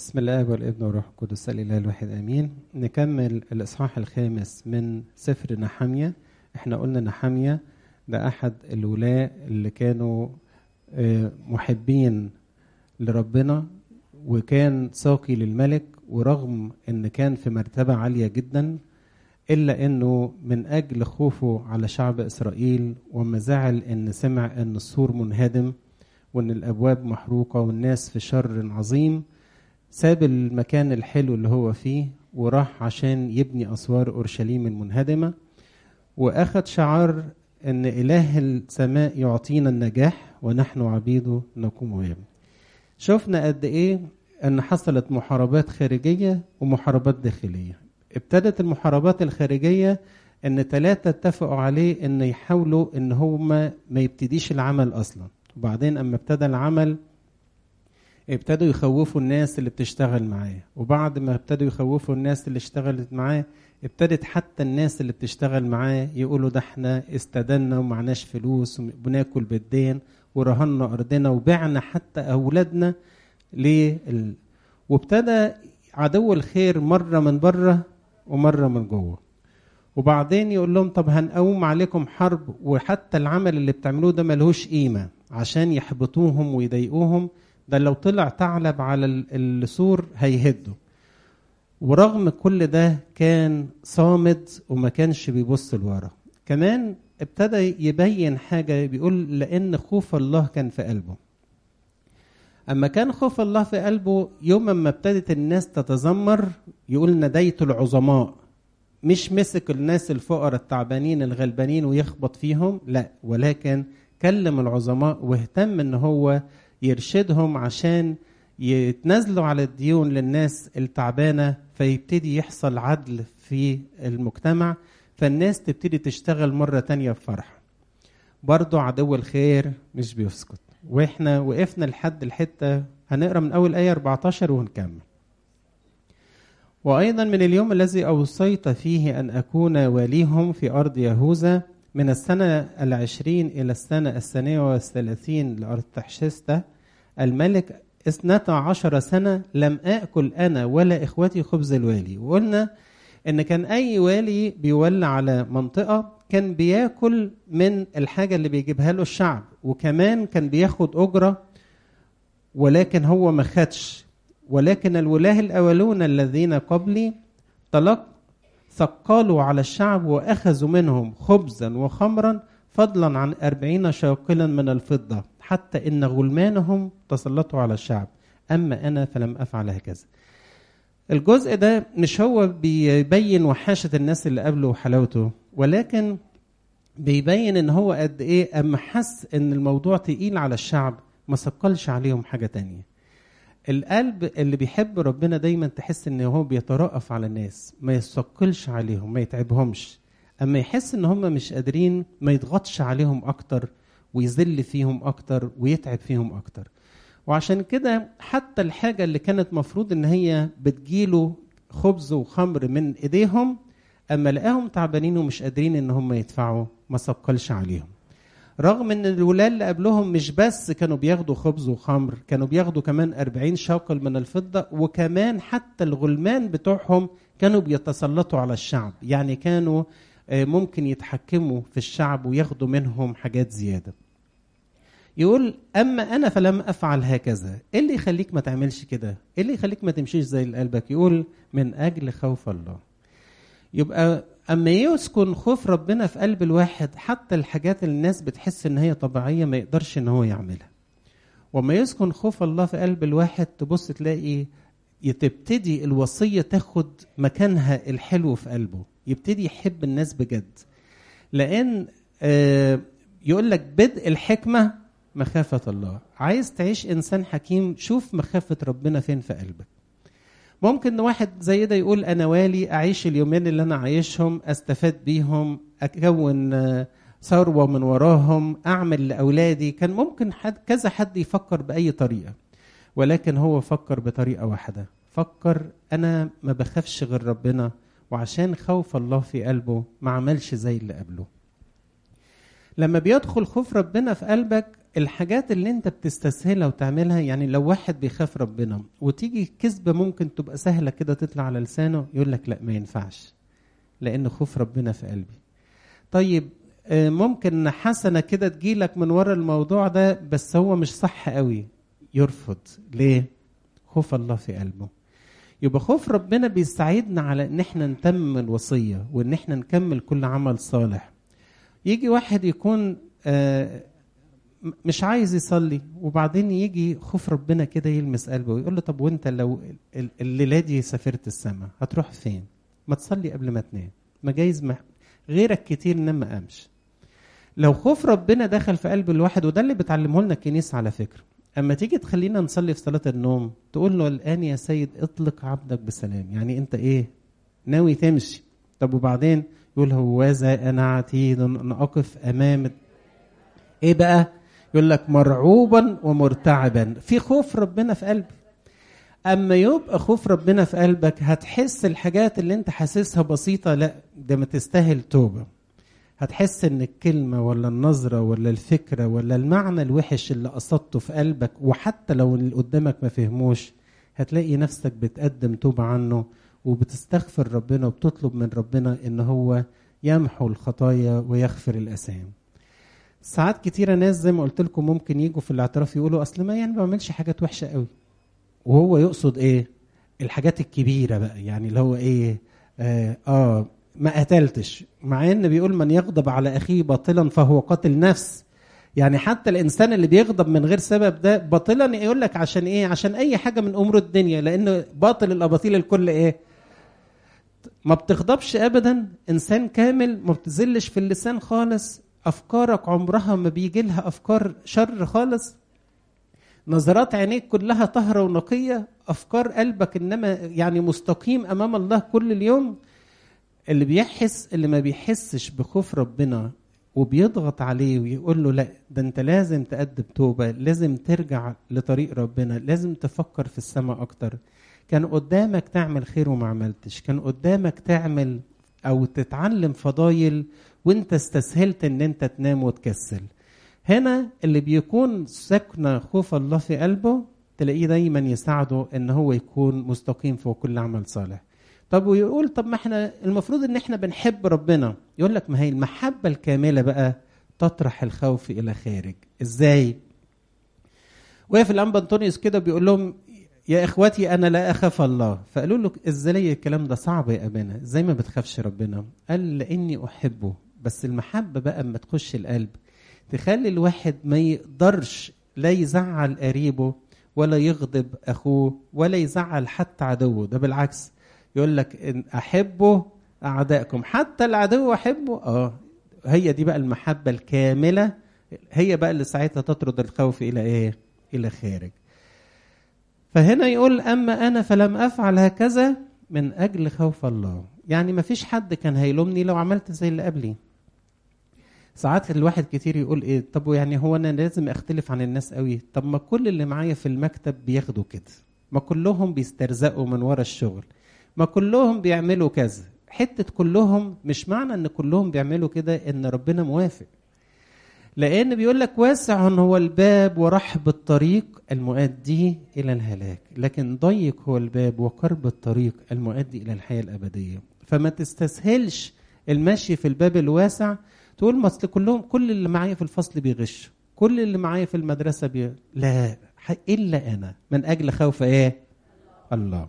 بسم الله والابن والروح القدس الاله الواحد امين نكمل الاصحاح الخامس من سفر نحمية احنا قلنا نحمية ده احد الولاة اللي كانوا آه، محبين لربنا وكان ساقي للملك ورغم ان كان في مرتبة عالية جدا الا انه من اجل خوفه على شعب اسرائيل وما زعل ان سمع ان السور منهدم وان الابواب محروقه والناس في شر عظيم ساب المكان الحلو اللي هو فيه وراح عشان يبني اسوار اورشليم المنهدمه واخد شعار ان اله السماء يعطينا النجاح ونحن عبيده نقوم ويبني شفنا قد ايه ان حصلت محاربات خارجيه ومحاربات داخليه ابتدت المحاربات الخارجيه ان ثلاثه اتفقوا عليه ان يحاولوا ان هما ما يبتديش العمل اصلا وبعدين اما ابتدى العمل ابتدوا يخوفوا الناس اللي بتشتغل معاه وبعد ما ابتدوا يخوفوا الناس اللي اشتغلت معاه ابتدت حتى الناس اللي بتشتغل معاه يقولوا ده احنا استدنا ومعناش فلوس وبناكل بالدين ورهنا ارضنا وبعنا حتى اولادنا لل... وابتدى عدو الخير مره من بره ومره من جوه وبعدين يقول لهم طب هنقوم عليكم حرب وحتى العمل اللي بتعملوه ده ملهوش قيمه عشان يحبطوهم ويضايقوهم ده لو طلع ثعلب على ال- السور هيهده ورغم كل ده كان صامد وما كانش بيبص لورا كمان ابتدى يبين حاجة بيقول لأن خوف الله كان في قلبه أما كان خوف الله في قلبه يوم ما ابتدت الناس تتذمر يقول نديت العظماء مش مسك الناس الفقراء التعبانين الغلبانين ويخبط فيهم لا ولكن كلم العظماء واهتم ان هو يرشدهم عشان يتنازلوا على الديون للناس التعبانة فيبتدي يحصل عدل في المجتمع فالناس تبتدي تشتغل مرة تانية بفرح برضو عدو الخير مش بيسكت واحنا وقفنا لحد الحتة هنقرا من أول آية 14 ونكمل وأيضا من اليوم الذي أوصيت فيه أن أكون واليهم في أرض يهوذا من السنة العشرين إلى السنة الثانية والثلاثين لأرتحشستة الملك اثنتا عشر سنة لم آكل أنا ولا إخوتي خبز الوالي وقلنا إن كان أي والي بيولى على منطقة كان بياكل من الحاجة اللي بيجيبها له الشعب وكمان كان بياخد أجرة ولكن هو ما خدش ولكن الولاه الأولون الذين قبلي طلق ثقلوا على الشعب وأخذوا منهم خبزا وخمرا فضلا عن أربعين شاقلا من الفضة حتى إن غلمانهم تسلطوا على الشعب أما أنا فلم أفعل هكذا الجزء ده مش هو بيبين وحاشة الناس اللي قبله وحلاوته ولكن بيبين ان هو قد ايه اما حس ان الموضوع تقيل على الشعب ما ثقلش عليهم حاجة تانية القلب اللي بيحب ربنا دايما تحس ان هو بيترأف على الناس ما يثقلش عليهم ما يتعبهمش اما يحس ان هم مش قادرين ما يضغطش عليهم اكتر ويذل فيهم اكتر ويتعب فيهم اكتر وعشان كده حتى الحاجة اللي كانت مفروض ان هي بتجيله خبز وخمر من ايديهم اما لقاهم تعبانين ومش قادرين ان هم يدفعوا ما ثقلش عليهم رغم ان الولاة اللي قبلهم مش بس كانوا بياخدوا خبز وخمر كانوا بياخدوا كمان أربعين شاقل من الفضة وكمان حتى الغلمان بتوعهم كانوا بيتسلطوا على الشعب يعني كانوا آه، ممكن يتحكموا في الشعب وياخدوا منهم حاجات زيادة يقول أما أنا فلم أفعل هكذا إيه اللي يخليك ما تعملش كده إيه اللي يخليك ما تمشيش زي اللي قلبك يقول من أجل خوف الله يبقى اما يسكن خوف ربنا في قلب الواحد حتى الحاجات اللي الناس بتحس ان هي طبيعيه ما يقدرش ان هو يعملها وما يسكن خوف الله في قلب الواحد تبص تلاقي تبتدي الوصيه تاخد مكانها الحلو في قلبه يبتدي يحب الناس بجد لان آه، يقول لك بدء الحكمه مخافه الله عايز تعيش انسان حكيم شوف مخافه ربنا فين في قلبك ممكن واحد زي ده يقول انا والي اعيش اليومين اللي انا عايشهم استفاد بيهم اكون آه، ثروه من وراهم اعمل لاولادي كان ممكن حد كذا حد يفكر باي طريقه ولكن هو فكر بطريقه واحده فكر انا ما بخافش غير ربنا وعشان خوف الله في قلبه ما عملش زي اللي قبله لما بيدخل خوف ربنا في قلبك الحاجات اللي انت بتستسهلها وتعملها يعني لو واحد بيخاف ربنا وتيجي كذبة ممكن تبقى سهلة كده تطلع على لسانه يقول لك لا ما ينفعش لأن خوف ربنا في قلبي طيب ممكن حسنة كده تجيلك من ورا الموضوع ده بس هو مش صح قوي يرفض ليه خوف الله في قلبه يبقى خوف ربنا بيساعدنا على ان احنا نتمم الوصية وان احنا نكمل كل عمل صالح يجي واحد يكون مش عايز يصلي وبعدين يجي خوف ربنا كده يلمس قلبه ويقول له طب وانت لو الليله دي سافرت السماء هتروح فين؟ ما تصلي قبل ما تنام ما جايز ما غيرك كتير نام ما قامش لو خوف ربنا دخل في قلب الواحد وده اللي بتعلمه لنا الكنيسه على فكره اما تيجي تخلينا نصلي في صلاه النوم تقول له الان يا سيد اطلق عبدك بسلام يعني انت ايه ناوي تمشي طب وبعدين يقول هوذا انا عتيد ان اقف امام ايه بقى يقول لك مرعوبا ومرتعبا في خوف ربنا في قلبي اما يبقى خوف ربنا في قلبك هتحس الحاجات اللي انت حاسسها بسيطه لا ده ما تستاهل توبه هتحس ان الكلمه ولا النظره ولا الفكره ولا المعنى الوحش اللي قصدته في قلبك وحتى لو اللي قدامك ما فهموش هتلاقي نفسك بتقدم توبه عنه وبتستغفر ربنا وبتطلب من ربنا ان هو يمحو الخطايا ويغفر الاثام ساعات كتيرة ناس زي ما قلت لكم ممكن يجوا في الاعتراف يقولوا اصل ما يعني ما بعملش حاجات وحشه قوي وهو يقصد ايه الحاجات الكبيره بقى يعني اللي هو ايه آه, اه ما قتلتش مع ان بيقول من يغضب على اخيه باطلا فهو قاتل نفس يعني حتى الانسان اللي بيغضب من غير سبب ده باطلا يقول لك عشان ايه عشان اي حاجه من امور الدنيا لان باطل الاباطيل الكل ايه ما بتغضبش ابدا انسان كامل ما بتزلش في اللسان خالص افكارك عمرها ما بيجي لها افكار شر خالص نظرات عينيك كلها طهرة ونقية أفكار قلبك إنما يعني مستقيم أمام الله كل اليوم اللي بيحس اللي ما بيحسش بخوف ربنا وبيضغط عليه ويقول له لا ده انت لازم تقدم توبة لازم ترجع لطريق ربنا لازم تفكر في السماء أكتر كان قدامك تعمل خير وما عملتش كان قدامك تعمل أو تتعلم فضايل وانت استسهلت ان انت تنام وتكسل هنا اللي بيكون سكن خوف الله في قلبه تلاقيه دايما يساعده ان هو يكون مستقيم في كل عمل صالح طب ويقول طب ما احنا المفروض ان احنا بنحب ربنا يقول لك ما هي المحبه الكامله بقى تطرح الخوف الى خارج ازاي وقف الانبا انطونيوس كده بيقول لهم يا اخوتي انا لا اخاف الله فقالوا له ازاي الكلام ده صعب يا ابانا ازاي ما بتخافش ربنا قال لاني احبه بس المحبه بقى اما تخش القلب تخلي الواحد ما يقدرش لا يزعل قريبه ولا يغضب اخوه ولا يزعل حتى عدوه ده بالعكس يقول لك ان احبوا اعدائكم حتى العدو احبه اه هي دي بقى المحبه الكامله هي بقى اللي ساعتها تطرد الخوف الى ايه الى خارج فهنا يقول اما انا فلم افعل هكذا من اجل خوف الله يعني ما فيش حد كان هيلومني لو عملت زي اللي قبلي ساعات الواحد كتير يقول ايه طب يعني هو انا لازم اختلف عن الناس قوي طب ما كل اللي معايا في المكتب بياخدوا كده ما كلهم بيسترزقوا من ورا الشغل ما كلهم بيعملوا كذا حتة كلهم مش معنى ان كلهم بيعملوا كده ان ربنا موافق لان بيقول لك واسع هو الباب ورحب الطريق المؤدي الى الهلاك لكن ضيق هو الباب وقرب الطريق المؤدي الى الحياه الابديه فما تستسهلش المشي في الباب الواسع تقول ما اصل كلهم كل اللي معايا في الفصل بيغش كل اللي معايا في المدرسه بي... لا الا انا من اجل خوف ايه الله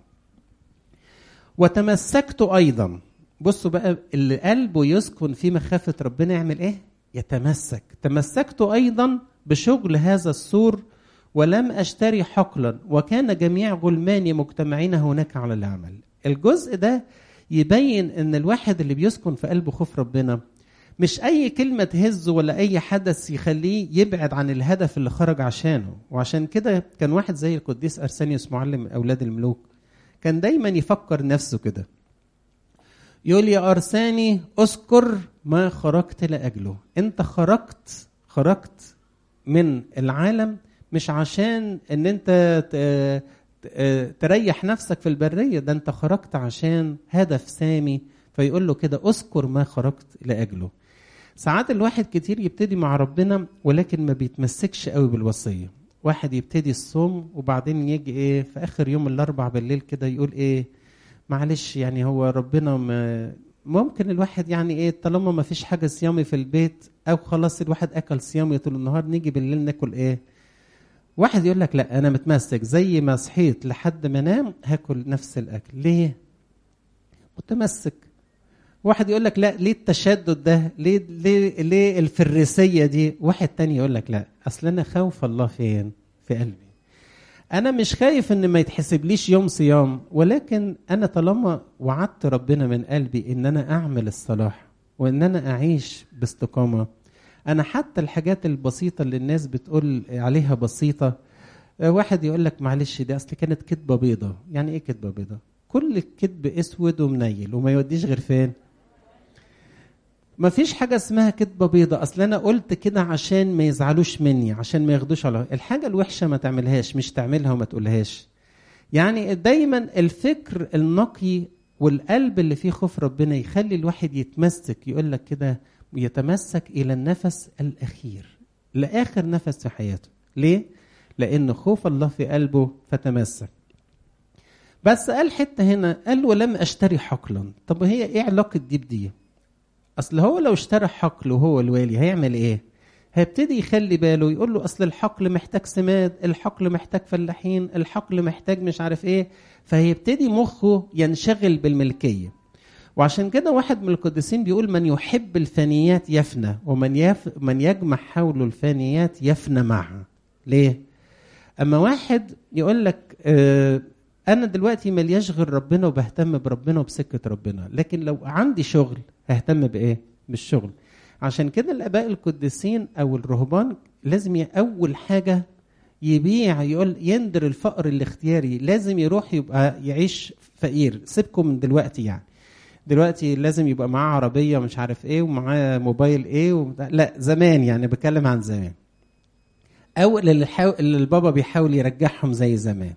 وتمسكت ايضا بصوا بقى اللي قلبه يسكن في مخافه ربنا يعمل ايه يتمسك تمسكت ايضا بشغل هذا السور ولم اشتري حقلا وكان جميع غلماني مجتمعين هناك على العمل الجزء ده يبين ان الواحد اللي بيسكن في قلبه خوف ربنا مش اي كلمه تهزه ولا اي حدث يخليه يبعد عن الهدف اللي خرج عشانه وعشان كده كان واحد زي القديس ارسانيوس معلم اولاد الملوك كان دايما يفكر نفسه كده يقول يا ارساني اذكر ما خرجت لاجله انت خرجت خرجت من العالم مش عشان ان انت تريح نفسك في البريه ده انت خرجت عشان هدف سامي فيقول له كده اذكر ما خرجت لاجله ساعات الواحد كتير يبتدي مع ربنا ولكن ما بيتمسكش قوي بالوصيه واحد يبتدي الصوم وبعدين يجي ايه في اخر يوم الاربع بالليل كده يقول ايه معلش يعني هو ربنا ما ممكن الواحد يعني ايه طالما ما فيش حاجه صيامي في البيت او خلاص الواحد اكل صيامي طول النهار نيجي بالليل ناكل ايه واحد يقول لك لا انا متمسك زي ما صحيت لحد ما انام هاكل نفس الاكل ليه متمسك واحد يقول لك لا ليه التشدد ده ليه ليه ليه الفريسيه دي واحد تاني يقول لك لا اصل انا خوف الله فين في قلبي انا مش خايف ان ما يتحسبليش يوم صيام ولكن انا طالما وعدت ربنا من قلبي ان انا اعمل الصلاح وان انا اعيش باستقامه انا حتى الحاجات البسيطه اللي الناس بتقول عليها بسيطه واحد يقول لك معلش دي اصل كانت كذبه بيضه يعني ايه كذبه بيضه كل الكذب اسود ومنيل وما يوديش غير فين ما فيش حاجة اسمها كذبة بيضة أصل أنا قلت كده عشان ما يزعلوش مني عشان ما ياخدوش على الحاجة الوحشة ما تعملهاش مش تعملها وما تقولهاش يعني دايما الفكر النقي والقلب اللي فيه خوف ربنا يخلي الواحد يتمسك يقول لك كده يتمسك إلى النفس الأخير لآخر نفس في حياته ليه؟ لأن خوف الله في قلبه فتمسك بس قال حتة هنا قال ولم أشتري حقلا طب هي إيه علاقة دي بدي؟ اصل هو لو اشترى حقل وهو الوالي هيعمل ايه هيبتدي يخلي باله يقول له اصل الحقل محتاج سماد الحقل محتاج فلاحين الحقل محتاج مش عارف ايه فهيبتدي مخه ينشغل بالملكيه وعشان كده واحد من القديسين بيقول من يحب الفانيات يفنى ومن يف من يجمع حوله الفانيات يفنى معها ليه اما واحد يقول لك آه انا دلوقتي ملياش غير ربنا وبهتم بربنا وبسكه ربنا لكن لو عندي شغل ههتم بايه بالشغل عشان كده الاباء القديسين او الرهبان لازم اول حاجه يبيع يقول يندر الفقر الاختياري لازم يروح يبقى يعيش فقير سيبكم من دلوقتي يعني دلوقتي لازم يبقى معاه عربيه مش عارف ايه ومعاه موبايل ايه ومتع... لا زمان يعني بتكلم عن زمان او اللي, حاو... اللي البابا بيحاول يرجعهم زي زمان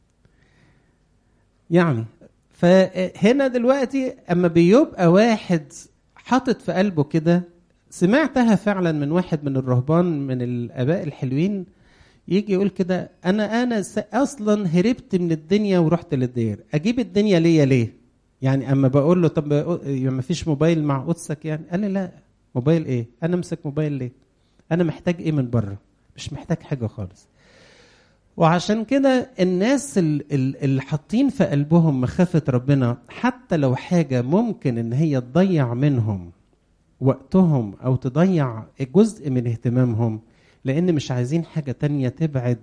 يعني فهنا دلوقتي اما بيبقى واحد حاطط في قلبه كده سمعتها فعلا من واحد من الرهبان من الاباء الحلوين يجي يقول كده انا انا اصلا هربت من الدنيا ورحت للدير اجيب الدنيا ليا ليه يعني اما بقول له طب ما فيش موبايل مع قدسك يعني قال لي لا موبايل ايه انا امسك موبايل ليه انا محتاج ايه من بره مش محتاج حاجه خالص وعشان كده الناس اللي حاطين في قلبهم مخافة ربنا حتى لو حاجة ممكن ان هي تضيع منهم وقتهم او تضيع جزء من اهتمامهم لان مش عايزين حاجة تانية تبعد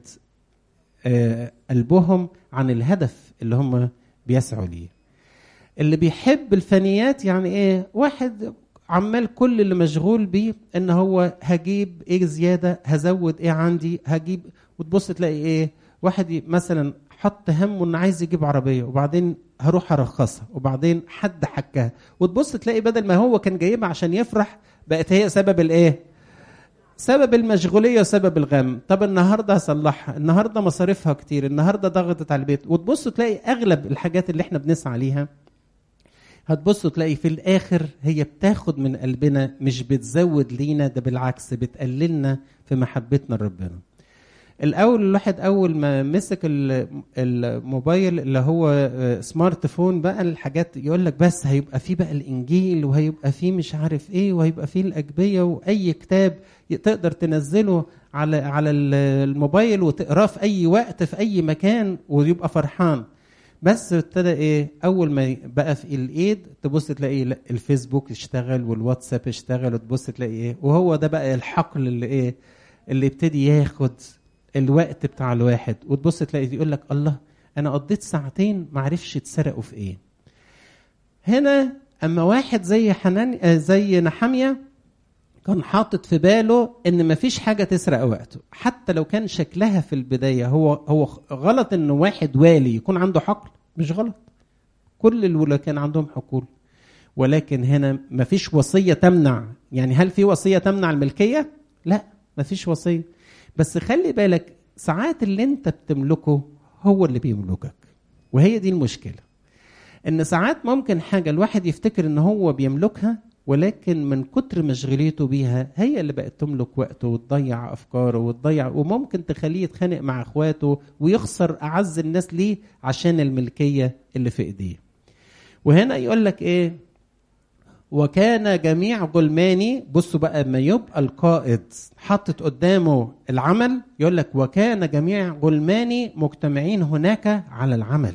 قلبهم عن الهدف اللي هم بيسعوا ليه اللي بيحب الفنيات يعني ايه واحد عمال كل اللي مشغول بيه ان هو هجيب ايه زياده هزود ايه عندي هجيب وتبص تلاقي ايه واحد مثلا حط همه انه عايز يجيب عربيه وبعدين هروح ارخصها وبعدين حد حكها وتبص تلاقي بدل ما هو كان جايبها عشان يفرح بقت هي سبب الايه سبب المشغولية وسبب الغم طب النهاردة هصلحها النهاردة مصاريفها كتير النهاردة ضغطت على البيت وتبص تلاقي أغلب الحاجات اللي احنا بنسعى ليها هتبص تلاقي في الاخر هي بتاخد من قلبنا مش بتزود لينا ده بالعكس بتقللنا في محبتنا لربنا الاول الواحد اول ما مسك الموبايل اللي هو سمارت فون بقى الحاجات يقول لك بس هيبقى فيه بقى الانجيل وهيبقى فيه مش عارف ايه وهيبقى فيه الاجبيه واي كتاب تقدر تنزله على على الموبايل وتقراه في اي وقت في اي مكان ويبقى فرحان بس ابتدى ايه اول ما بقى في الايد تبص تلاقي الفيسبوك اشتغل والواتساب اشتغل وتبص تلاقي ايه وهو ده بقى الحقل اللي ايه اللي ابتدي ياخد الوقت بتاع الواحد وتبص تلاقي يقول لك الله انا قضيت ساعتين ما عرفش اتسرقوا في ايه هنا اما واحد زي حنان زي نحاميه كان حاطط في باله ان مفيش حاجه تسرق وقته حتى لو كان شكلها في البدايه هو هو غلط ان واحد والي يكون عنده حقل مش غلط كل الولاة كان عندهم حقول ولكن هنا مفيش وصيه تمنع يعني هل في وصيه تمنع الملكيه لا مفيش وصيه بس خلي بالك ساعات اللي انت بتملكه هو اللي بيملكك وهي دي المشكله ان ساعات ممكن حاجه الواحد يفتكر ان هو بيملكها ولكن من كتر مشغوليته بيها هي اللي بقت تملك وقته وتضيع افكاره وتضيع وممكن تخليه يتخانق مع اخواته ويخسر اعز الناس ليه عشان الملكيه اللي في ايديه. وهنا يقول لك ايه؟ وكان جميع غلماني بصوا بقى ما يبقى القائد حاطط قدامه العمل يقول لك وكان جميع غلماني مجتمعين هناك على العمل.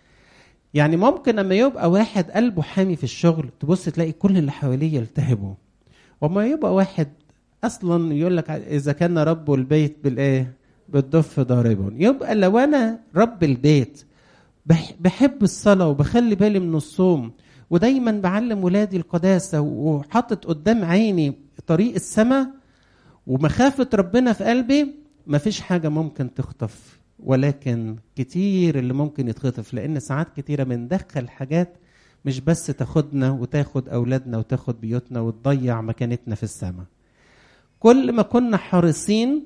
يعني ممكن لما يبقى واحد قلبه حامي في الشغل تبص تلاقي كل اللي حواليه يلتهبوا وما يبقى واحد اصلا يقول لك اذا كان رب البيت بالايه بالضف ضارب يبقى لو انا رب البيت بحب الصلاه وبخلي بالي من الصوم ودايما بعلم ولادي القداسه وحاطط قدام عيني طريق السماء ومخافه ربنا في قلبي مفيش حاجه ممكن تخطف ولكن كتير اللي ممكن يتخطف لان ساعات كتيره بندخل حاجات مش بس تاخدنا وتاخد اولادنا وتاخد بيوتنا وتضيع مكانتنا في السماء كل ما كنا حريصين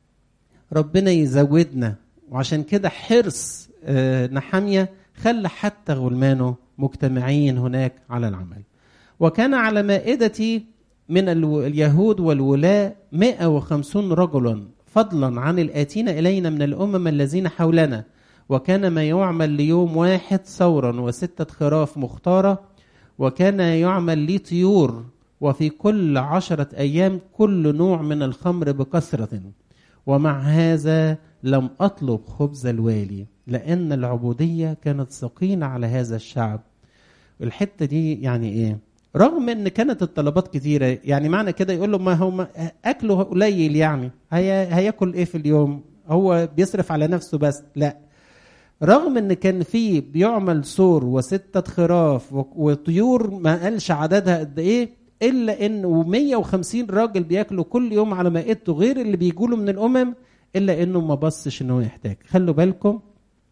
ربنا يزودنا وعشان كده حرص نحامية خلى حتى غلمانه مجتمعين هناك على العمل وكان على مائدتي من اليهود والولاة 150 رجلا فضلا عن الآتين إلينا من الأمم الذين حولنا وكان ما يعمل ليوم واحد ثورا وستة خراف مختارة وكان يعمل لي طيور وفي كل عشرة أيام كل نوع من الخمر بكثرة ومع هذا لم أطلب خبز الوالي لأن العبودية كانت ثقيلة على هذا الشعب الحتة دي يعني إيه رغم ان كانت الطلبات كتيره يعني معنى كده يقول له ما هو اكله قليل يعني هي هياكل ايه في اليوم هو بيصرف على نفسه بس لا رغم ان كان في بيعمل سور وستة خراف وطيور ما قالش عددها قد ايه الا ان و150 راجل بياكلوا كل يوم على مائدته غير اللي بيجوا من الامم الا انه ما بصش ان هو يحتاج خلوا بالكم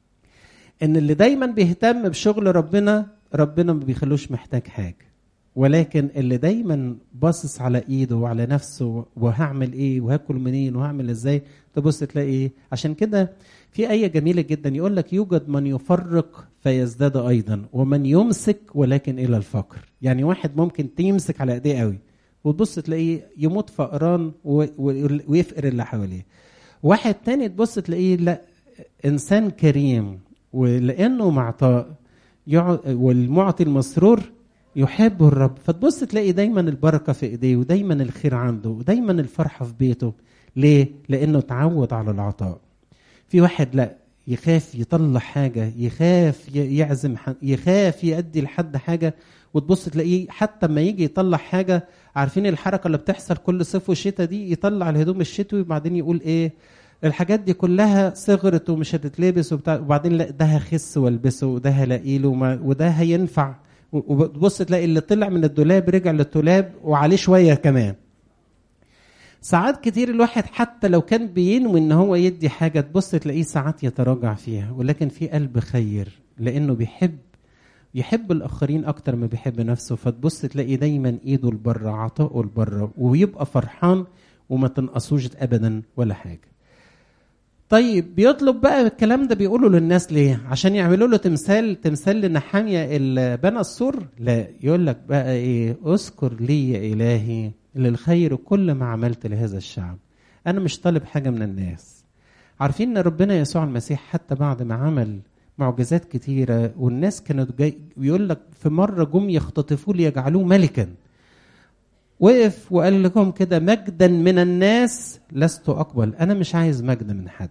ان اللي دايما بيهتم بشغل ربنا ربنا ما بيخلوش محتاج حاجه ولكن اللي دايما باصص على ايده وعلى نفسه وهعمل ايه وهاكل منين وهعمل ازاي تبص تلاقي ايه عشان كده في آية جميلة جدا يقول لك يوجد من يفرق فيزداد أيضا ومن يمسك ولكن إلى الفقر يعني واحد ممكن تمسك على إيديه قوي وتبص تلاقيه يموت فقران ويفقر اللي حواليه واحد تاني تبص تلاقيه لا إنسان كريم ولأنه معطاء والمعطي المسرور يحب الرب فتبص تلاقي دايما البركه في ايديه ودايما الخير عنده ودايما الفرحه في بيته ليه لانه تعود على العطاء في واحد لا يخاف يطلع حاجه يخاف يعزم يخاف يأدي لحد حاجه وتبص تلاقيه حتى ما يجي يطلع حاجه عارفين الحركه اللي بتحصل كل صيف وشتاء دي يطلع الهدوم الشتوي وبعدين يقول ايه الحاجات دي كلها صغرت ومش هتتلبس وبتاع وبعدين لا ده هخس والبسه وده هلاقي له وده هينفع وتبص تلاقي اللي طلع من الدولاب رجع للدولاب وعليه شويه كمان ساعات كتير الواحد حتى لو كان بينوي ان هو يدي حاجه تبص تلاقيه ساعات يتراجع فيها ولكن في قلب خير لانه بيحب يحب الاخرين اكتر ما بيحب نفسه فتبص تلاقي دايما ايده لبره عطاؤه لبره ويبقى فرحان وما تنقصوش ابدا ولا حاجه طيب بيطلب بقى الكلام ده بيقوله للناس ليه؟ عشان يعملوا له تمثال تمثال لنحامية اللي بنى السور؟ لا يقول لك بقى ايه؟ اذكر لي يا الهي للخير كل ما عملت لهذا الشعب. انا مش طالب حاجة من الناس. عارفين ان ربنا يسوع المسيح حتى بعد ما عمل معجزات كتيرة والناس كانت جاي بيقول لك في مرة جم يختطفوه ليجعلوه ملكا. وقف وقال لهم كده مجدا من الناس لست اقبل انا مش عايز مجد من حد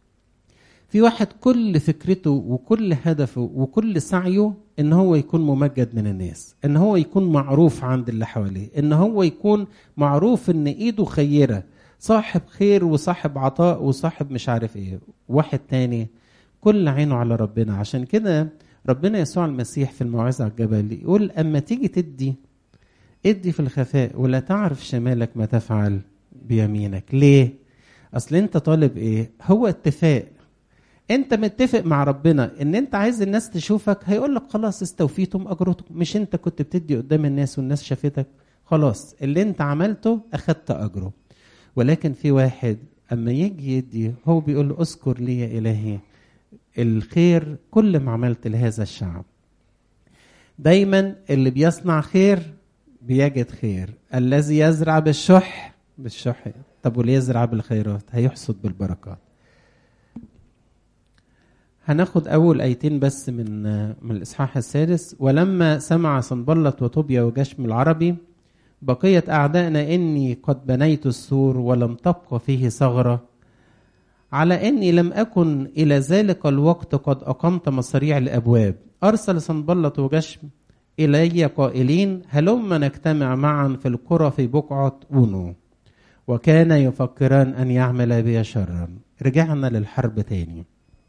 في واحد كل فكرته وكل هدفه وكل سعيه ان هو يكون ممجد من الناس ان هو يكون معروف عند اللي حواليه ان هو يكون معروف ان ايده خيره صاحب خير وصاحب عطاء وصاحب مش عارف ايه واحد تاني كل عينه على ربنا عشان كده ربنا يسوع المسيح في الموعظة على الجبل يقول اما تيجي تدي ادي في الخفاء ولا تعرف شمالك ما تفعل بيمينك ليه اصل انت طالب ايه هو اتفاق انت متفق مع ربنا ان انت عايز الناس تشوفك هيقول لك خلاص استوفيتم اجرتكم مش انت كنت بتدي قدام الناس والناس شافتك خلاص اللي انت عملته اخدت اجره ولكن في واحد اما يجي يدي هو بيقول له اذكر لي يا الهي الخير كل ما عملت لهذا الشعب دايما اللي بيصنع خير بيجد خير الذي يزرع بالشح بالشح طب واللي يزرع بالخيرات هيحصد بالبركات هناخد أول آيتين بس من من الإصحاح السادس ولما سمع صنبلط وطوبيا وجشم العربي بقية أعدائنا إني قد بنيت السور ولم تبق فيه ثغرة على إني لم أكن إلى ذلك الوقت قد أقمت مصاريع الأبواب أرسل صنبلط وجشم إلي قائلين هلم نجتمع معا في القرى في بقعة أونو وكان يفكران أن يعمل بي شرا رجعنا للحرب تاني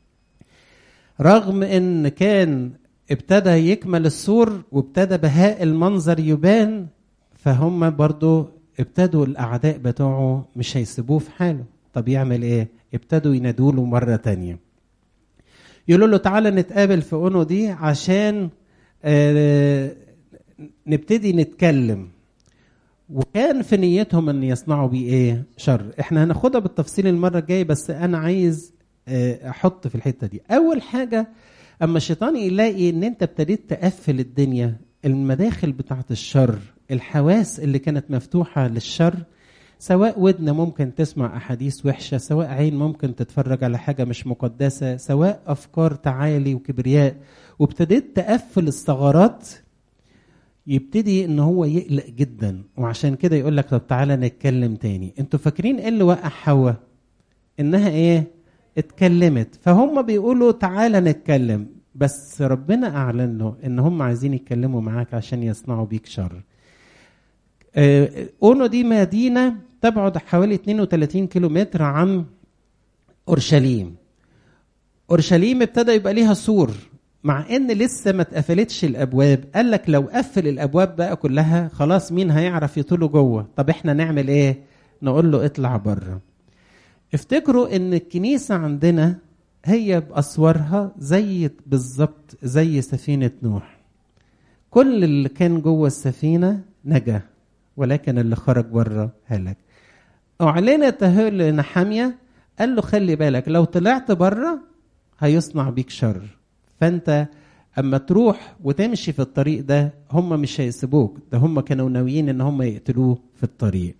رغم ان كان ابتدى يكمل السور وابتدى بهاء المنظر يبان فهم برضو ابتدوا الاعداء بتوعه مش هيسيبوه في حاله طب يعمل ايه ابتدوا ينادوا له مره تانية يقولوا له تعالى نتقابل في اونو دي عشان آه نبتدي نتكلم وكان في نيتهم ان يصنعوا بيه ايه شر احنا هناخدها بالتفصيل المره الجايه بس انا عايز احط في الحته دي اول حاجه اما الشيطان يلاقي ان انت ابتديت تقفل الدنيا المداخل بتاعه الشر الحواس اللي كانت مفتوحه للشر سواء ودن ممكن تسمع احاديث وحشه سواء عين ممكن تتفرج على حاجه مش مقدسه سواء افكار تعالي وكبرياء وابتديت تقفل الثغرات يبتدي ان هو يقلق جدا وعشان كده يقول لك طب تعالى نتكلم تاني انتوا فاكرين ايه اللي وقع حواء انها ايه اتكلمت فهم بيقولوا تعالى نتكلم بس ربنا اعلن له ان هم عايزين يتكلموا معاك عشان يصنعوا بيك شر اونو دي مدينه تبعد حوالي 32 كيلو متر عن اورشليم اورشليم ابتدى يبقى ليها سور مع ان لسه ما اتقفلتش الابواب قال لك لو قفل الابواب بقى كلها خلاص مين هيعرف يطوله جوه طب احنا نعمل ايه نقول له اطلع بره افتكروا ان الكنيسة عندنا هي بأسوارها زي بالظبط زي سفينة نوح كل اللي كان جوه السفينة نجا ولكن اللي خرج بره هلك أعلنت لنحامية قال له خلي بالك لو طلعت بره هيصنع بيك شر فأنت أما تروح وتمشي في الطريق ده هم مش هيسيبوك ده هم كانوا ناويين إن هم يقتلوه في الطريق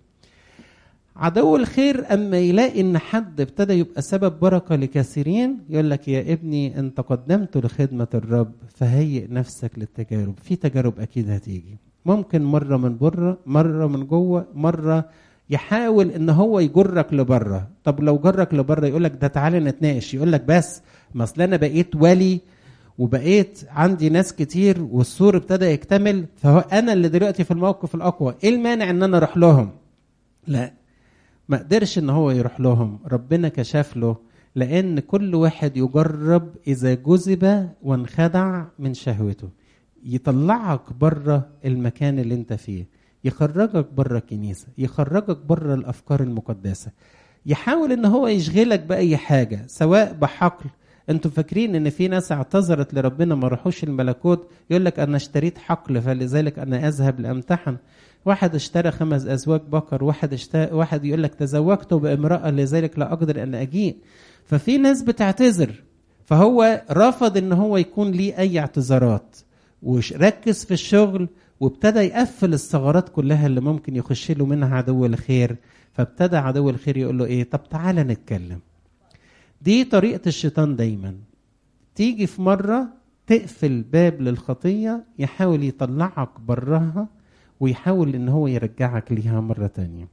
عدو الخير اما يلاقي ان حد ابتدى يبقى سبب بركه لكثيرين يقول لك يا ابني انت قدمت لخدمه الرب فهيئ نفسك للتجارب في تجارب اكيد هتيجي ممكن مره من بره مره من جوه مره يحاول ان هو يجرك لبره طب لو جرك لبره يقول لك ده تعالى نتناقش يقول لك بس ما اصل انا بقيت ولي وبقيت عندي ناس كتير والسور ابتدى يكتمل فهو انا اللي دلوقتي في الموقف الاقوى ايه المانع ان انا اروح لهم لا ما قدرش ان هو يروح لهم ربنا كشف له لان كل واحد يجرب اذا جذب وانخدع من شهوته يطلعك بره المكان اللي انت فيه يخرجك بره الكنيسه يخرجك بره الافكار المقدسه يحاول ان هو يشغلك باي حاجه سواء بحقل انتوا فاكرين ان في ناس اعتذرت لربنا ما راحوش الملكوت يقول لك انا اشتريت حقل فلذلك انا اذهب لامتحن واحد اشترى خمس ازواج بقر واحد اشترى واحد يقول لك تزوجت بامراه لذلك لا اقدر ان اجيء ففي ناس بتعتذر فهو رفض ان هو يكون ليه اي اعتذارات وركز في الشغل وابتدى يقفل الثغرات كلها اللي ممكن يخش له منها عدو الخير فابتدى عدو الخير يقول له ايه طب تعالى نتكلم دي طريقه الشيطان دايما تيجي في مره تقفل باب للخطيه يحاول يطلعك براها ويحاول ان هو يرجعك ليها مرة تانية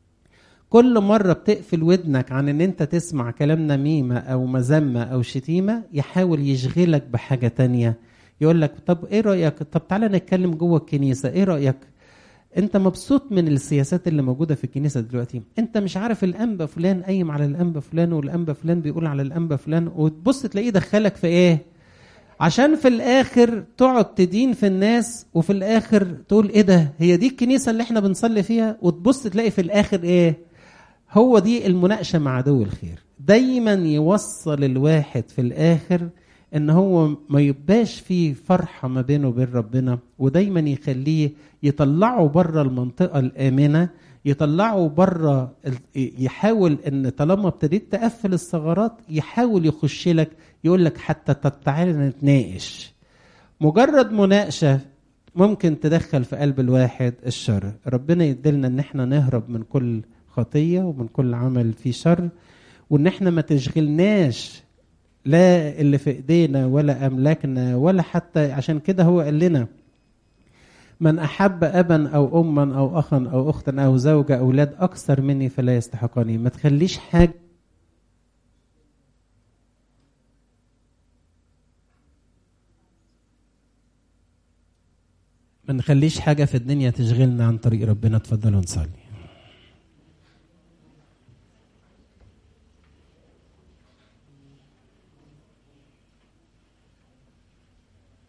كل مرة بتقفل ودنك عن ان انت تسمع كلام نميمة او مذمة او شتيمة يحاول يشغلك بحاجة تانية يقول لك طب ايه رأيك طب تعالى نتكلم جوه الكنيسة ايه رأيك انت مبسوط من السياسات اللي موجودة في الكنيسة دلوقتي انت مش عارف الانبا فلان قايم على الانبا فلان والانبا فلان بيقول على الانبا فلان وتبص تلاقيه دخلك في ايه عشان في الاخر تقعد تدين في الناس وفي الاخر تقول ايه ده هي دي الكنيسه اللي احنا بنصلي فيها وتبص تلاقي في الاخر ايه هو دي المناقشه مع عدو الخير دايما يوصل الواحد في الاخر ان هو ما يبقاش فيه فرحه ما بينه وبين ربنا ودايما يخليه يطلعه بره المنطقه الامنه يطلعه بره يحاول ان طالما ابتديت تقفل الثغرات يحاول يخش لك يقول لك حتى طب تعالى نتناقش مجرد مناقشه ممكن تدخل في قلب الواحد الشر ربنا يدلنا ان احنا نهرب من كل خطية ومن كل عمل فيه شر وان احنا ما تشغلناش لا اللي في ايدينا ولا املاكنا ولا حتى عشان كده هو قال لنا من احب ابا او اما او اخا او اختا او زوجه اولاد اكثر مني فلا يستحقني ما تخليش حاجه ما نخليش حاجه في الدنيا تشغلنا عن طريق ربنا اتفضلوا نصلي